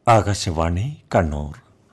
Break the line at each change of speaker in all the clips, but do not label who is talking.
Akashvani Kannur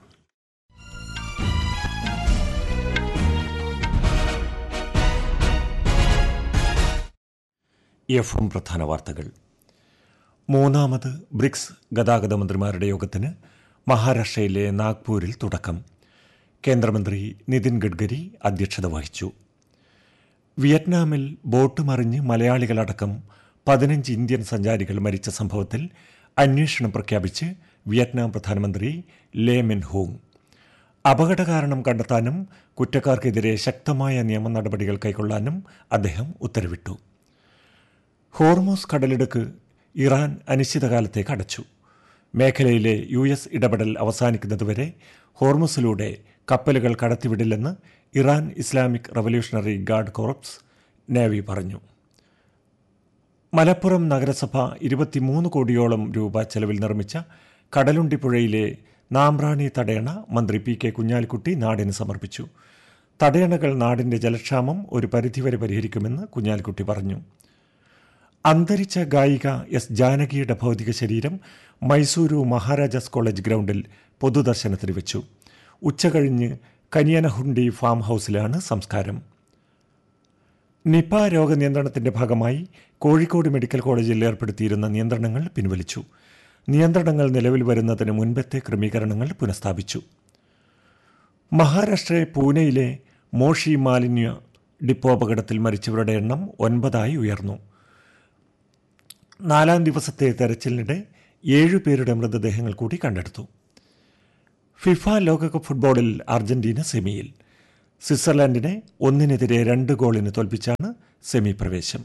F M പ്രധാന വാർത്തകൾ മൂന്നാമത് ബ്രിക്സ് ഗതാഗത മന്ത്രിമാരുടെ യോഗത്തിന് മഹാരാഷ്ട്രയിലെ നാഗ്പൂരിൽ തുടക്കം കേന്ദ്രമന്ത്രി നിതിൻ ഗഡ്കരി അധ്യക്ഷത വഹിച്ചു വിയറ്റ്നാമിൽ ബോട്ട് മറിഞ്ഞ് മലയാളികളടക്കം പതിനഞ്ച് ഇന്ത്യൻ സഞ്ചാരികൾ മരിച്ച സംഭവത്തിൽ അന്വേഷണം പ്രഖ്യാപിച്ച് വിയറ്റ്നാം പ്രധാനമന്ത്രി ലേ മിൻ ഹോങ് അപകട കാരണം കണ്ടെത്താനും കുറ്റക്കാർക്കെതിരെ ശക്തമായ നിയമ നടപടികൾ കൈക്കൊള്ളാനും അദ്ദേഹം ഉത്തരവിട്ടു ഹോർമോസ് കടലിടുക്ക് ഇറാൻ അനിശ്ചിതകാലത്തേക്ക് അടച്ചു മേഖലയിലെ യു എസ് ഇടപെടൽ അവസാനിക്കുന്നതുവരെ ഹോർമസിലൂടെ കപ്പലുകൾ കടത്തിവിടില്ലെന്ന് Iran Islamic revolutionary guard corps navy പറഞ്ഞു മലപ്പുറം നഗരസഭ ഇരുപത്തിമൂന്ന് കോടിയോളം രൂപ ചെലവിൽ നിർമ്മിച്ച കടലുണ്ടിപ്പുഴയിലെ നാമ്പ്രാണി തടയണ മന്ത്രി പി കെ കുഞ്ഞാലിക്കുട്ടി നാടിന് സമർപ്പിച്ചു തടയണകൾ നാടിന്റെ ജലക്ഷാമം ഒരു പരിധിവരെ പരിഹരിക്കുമെന്ന് കുഞ്ഞാലിക്കുട്ടി പറഞ്ഞു അന്തരിച്ച ഗായിക എസ് ജാനകിയുടെ ഭൗതിക ശരീരം മൈസൂരു മഹാരാജാസ് കോളേജ് ഗ്രൗണ്ടിൽ പൊതുദർശനത്തിന് വെച്ചു ഉച്ചകഴിഞ്ഞ് കനിയനഹുണ്ടി ഫാം ഹൌസിലാണ് സംസ്കാരം നിപ രോഗനിയന്ത്രണത്തിന്റെ ഭാഗമായി കോഴിക്കോട് മെഡിക്കൽ കോളേജിൽ ഏർപ്പെടുത്തിയിരുന്ന നിയന്ത്രണങ്ങൾ പിൻവലിച്ചു നിയന്ത്രണങ്ങൾ നിലവിൽ വരുന്നതിന് മുൻപത്തെ ക്രമീകരണങ്ങൾ പുനഃസ്ഥാപിച്ചു മഹാരാഷ്ട്ര പൂനെയിലെ മോഷി മാലിന്യ ഡിപ്പോ അപകടത്തിൽ മരിച്ചവരുടെ എണ്ണം ഒൻപതായി ഉയർന്നു നാലാം ദിവസത്തെ തെരച്ചിലിനിടെ ഏഴുപേരുടെ മൃതദേഹങ്ങൾ കൂടി കണ്ടെടുത്തു ഫിഫ ലോകകപ്പ് ഫുട്ബോളിൽ അർജന്റീന സെമിയിൽ സ്വിറ്റ്സർലാൻഡിനെ ഒന്നിനെതിരെ രണ്ട് ഗോളിന് തോൽപ്പിച്ചാണ് സെമി പ്രവേശം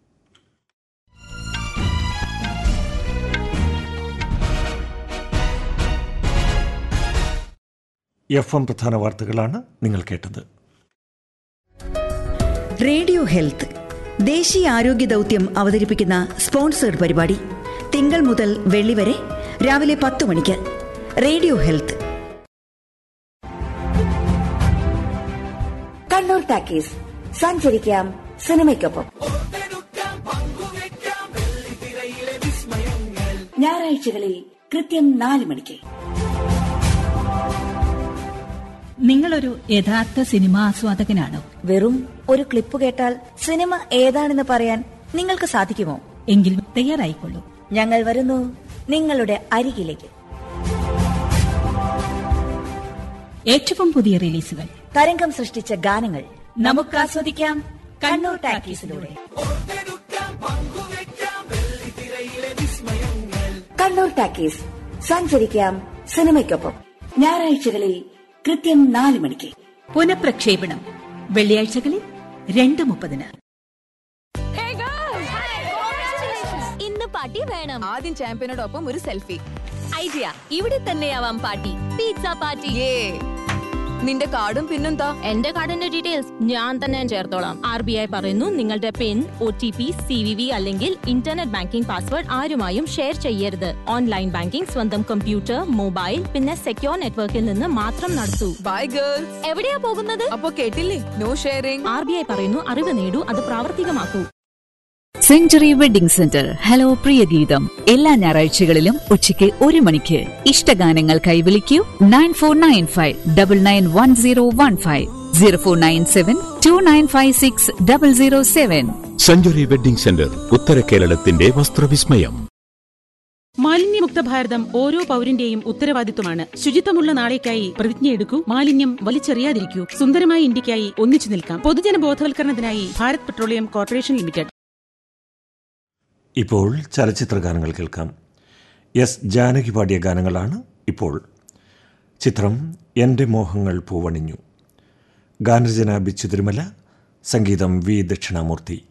എഫ് എം പ്രധാന വാർത്തകളാണ് നിങ്ങൾ കേട്ടത്
റേഡിയോ ഹെൽത്ത് ദേശീയ ആരോഗ്യ ദൗത്യം അവതരിപ്പിക്കുന്ന സ്പോൺസേഡ് പരിപാടി തിങ്കൾ മുതൽ വെള്ളി വരെ രാവിലെ പത്ത് മണിക്ക് റേഡിയോ ഹെൽത്ത്
കണ്ണൂർ ടാക്കീസ് സഞ്ചരിക്കാം സിനിമയ്ക്കൊപ്പം ഞായറാഴ്ചകളിൽ കൃത്യം നാല് മണിക്ക്
നിങ്ങളൊരു യഥാർത്ഥ സിനിമാ ആസ്വാദകനാണോ
വെറും ഒരു ക്ലിപ്പ് കേട്ടാൽ സിനിമ ഏതാണെന്ന് പറയാൻ നിങ്ങൾക്ക് സാധിക്കുമോ
എങ്കിൽ തയ്യാറായിക്കൊള്ളൂ
ഞങ്ങൾ വരുന്നു നിങ്ങളുടെ അരികിലേക്ക്
ഏറ്റവും പുതിയ റിലീസുകൾ
തരംഗം സൃഷ്ടിച്ച ഗാനങ്ങൾ നമുക്ക് ആസ്വദിക്കാം കണ്ണൂർ ടാക്കീസിലൂടെ കണ്ണൂർ ടാക്കീസ് സഞ്ചരിക്കാം സിനിമയ്ക്കൊപ്പം ഞായറാഴ്ചകളിൽ കൃത്യം നാല് മണിക്ക്
പുനഃപ്രക്ഷേപണം വെള്ളിയാഴ്ചകളിൽ രണ്ട് മുപ്പതിന്
ഇന്ന് പാർട്ടി വേണം
ആദ്യം ചാമ്പ്യനോടൊപ്പം ഒരു സെൽഫി
ഐഡിയ ഇവിടെ തന്നെയാവാം പാർട്ടി പിസ്സ പാർട്ടി
ഏ നിന്റെ കാർഡും പിന്നെന്താ
എന്റെ കാർഡിന്റെ ഡീറ്റെയിൽസ് ഞാൻ തന്നെ ചേർത്തോളാം ആർ ബി ഐ പറയുന്നു നിങ്ങളുടെ PIN O T P C V V അല്ലെങ്കിൽ ഇന്റർനെറ്റ് ബാങ്കിംഗ് പാസ്വേഡ് ആരുമായും ഷെയർ ചെയ്യരുത് ഓൺലൈൻ ബാങ്കിംഗ് സ്വന്തം കമ്പ്യൂട്ടർ മൊബൈൽ പിന്നെ സെക്യോർ നെറ്റ്വർക്കിൽ നിന്ന് മാത്രം നടത്തൂ
ബൈ ഗേൾസ്
എവിടെയാ പോകുന്നത്
അപ്പൊ കേട്ടില്ലേ no sharing
R B I പറയുന്നു അറിവ് നേടൂ അത് പ്രാവർത്തികമാക്കൂ
സെഞ്ചുറി വെഡിംഗ് സെന്റർ ഹലോ പ്രിയ ഗീതം എല്ലാ ഞായറാഴ്ചകളിലും ഉച്ചയ്ക്ക് ഒരു മണിക്ക് ഇഷ്ടഗാനങ്ങൾ കൈവിളിക്കൂ nine four nine five double nine one zero one five zero four nine seven two nine five six double zero seven
century wedding centre ഉത്തര കേരളത്തിന്റെ വസ്ത്രവിസ്മയം
മാലിന്യമുക്ത ഭാരതം ഓരോ പൗരന്റെയും ഉത്തരവാദിത്വമാണ് ശുചിത്വമുള്ള നാളേക്കായി പ്രതിജ്ഞയെടുക്കൂ മാലിന്യം വലിച്ചെറിയാതിരിക്കൂ സുന്ദരമായ ഇന്ത്യക്കായി ഒന്നിച്ചു നിൽക്കാം പൊതുജന ബോധവൽക്കരണത്തിനായി ഭാരത് പെട്രോളിയം കോർപ്പറേഷൻ ലിമിറ്റഡ്
ഇപ്പോൾ ചലച്ചിത്ര ഗാനങ്ങൾ കേൾക്കാം എസ് ജാനകി പാടിയ ഗാനങ്ങളാണ് ഇപ്പോൾ ചിത്രം എൻ്റെ മോഹങ്ങൾ പൂവണിഞ്ഞു ഗാനരചന ബിച്ചു തിരുമല സംഗീതം വി ദക്ഷിണാമൂർത്തി